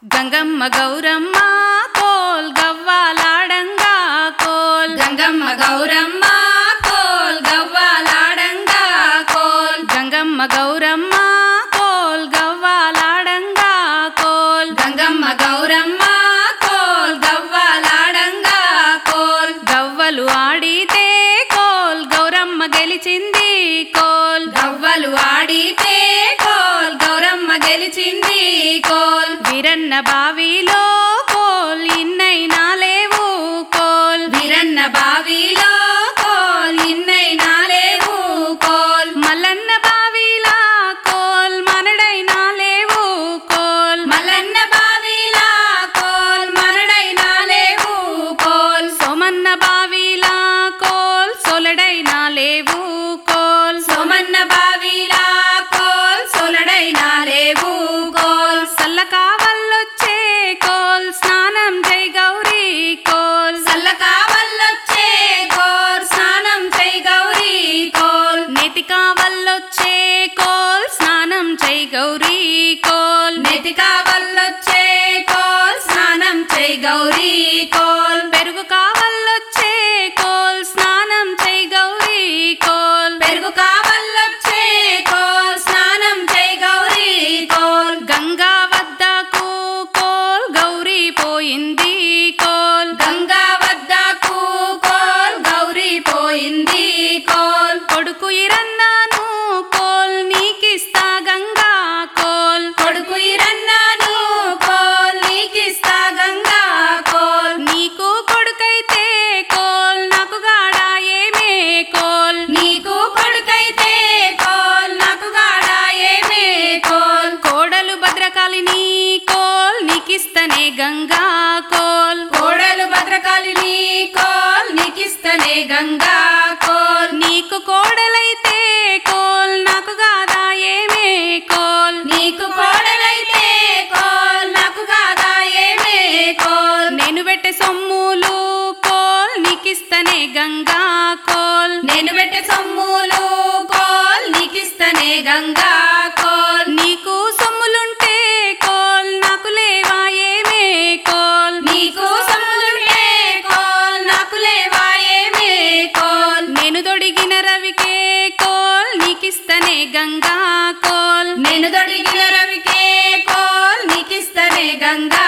గంగమ్మ గౌరమ్మ కోల్ గవ్వాలాడంగా కోల్ గంగమ్మ గౌరమ్మ కోల్ గవ్వాలాడంగా కోల్ గంగమ్మ గౌరమ్మ కోల్ గవ్వాలాడంగా కోల్ గంగమ్మ గౌరమ్మ కోల్ గవ్వాలాడంగా కోల్ గవ్వలు ఆడితే కోల్ గౌరమ్మ గెలిచింది కోల్ గవ్వలు ఆడితే కోల్ గౌరమ్మ గెలిచింది కోల్ వీరన్న బావిలో కోల్ ఇన్నైనా లేవు కోల్ వీరన్న బావిలో కోల్ ఇన్నైనా లేవు కోల్ మల్లన్న బావిలా కోల్ మనడైనా లేవు కోల్ మల్లన్న బావిలా కోల్ మనడైనా లేవు కోల్ సోమన్న బావిలా కోల్ సొలడైనా లేవు కోల్ సోమన్న బావిలా కోల్ సొలడైనా లేవు కోల్ సల్ల కావల్లొచ్చే కోల్ స్నానం జై గౌరీ కోల్ సల్ల కావల్లొచ్చే కోల్ స్నానం చై గౌరీ కోల్ నెతి కావల్లొచ్చే కోల్ స్నానం జై గౌరీ కోల్ నెతి కావల్లొచ్చే కోల్ స్నానం చై గౌరీ కోల్ పెరుగు కావల్లొచ్చే కోల్ స్నానం జై గౌరీ కోల్ పెరుగు కావల్లొచ్చే కోల్ స్నానం చై గౌరీ కోల్ గంగా వద్దకు కోల్ గౌరీ పోయింది కోల్ గంగా వద్దకు కోల్ గౌరీ పోయింది కోల్ కొడుకు ఇరన్నాను కోల్ నీకిస్తా గంగా కోల్ కొడుకు ఇరన్నాను కోల్ నీకిస్తా గంగా కోల్ నీకు కొడుకైతే కోల్ నాకు గాడా ఏమే కోల్ నీకు కొడుకైతే కోల్ నాకు గాడా ఏమే కోల్ కోడలు భద్రకాళిని కోల్ నీకిస్తనే గంగా కోల్ కోడలు భద్రకాళిని కోల్ నీకిస్తనే గంగా కోల్ నీకు కోడలైతే కోల్ నాకు గాదా ఏమే కోల్ నీకు కోడలైతే కోల్ నాకు గాదా ఏమే కోల్ నేను పెట్టే సొమ్ములు కోల్ నీకిస్తనే గంగా కోల్ నేను పెట్టే సొమ్ములు కోల్ నీకిస్తనే గంగా కోల్ నీకు సొమ్ములుంటే కోల్ నాకు లేవా ఏమే కోల్ నీకు సొమ్ములుంటే కోల్ నాకు లేవా ఏమే కోల్ నేను తొడిగిన రవికే కోల్ నీకిస్తనే గంగా కోల్ నేను దొడిగిన రవికే కోల్ నీకిస్తనే గంగా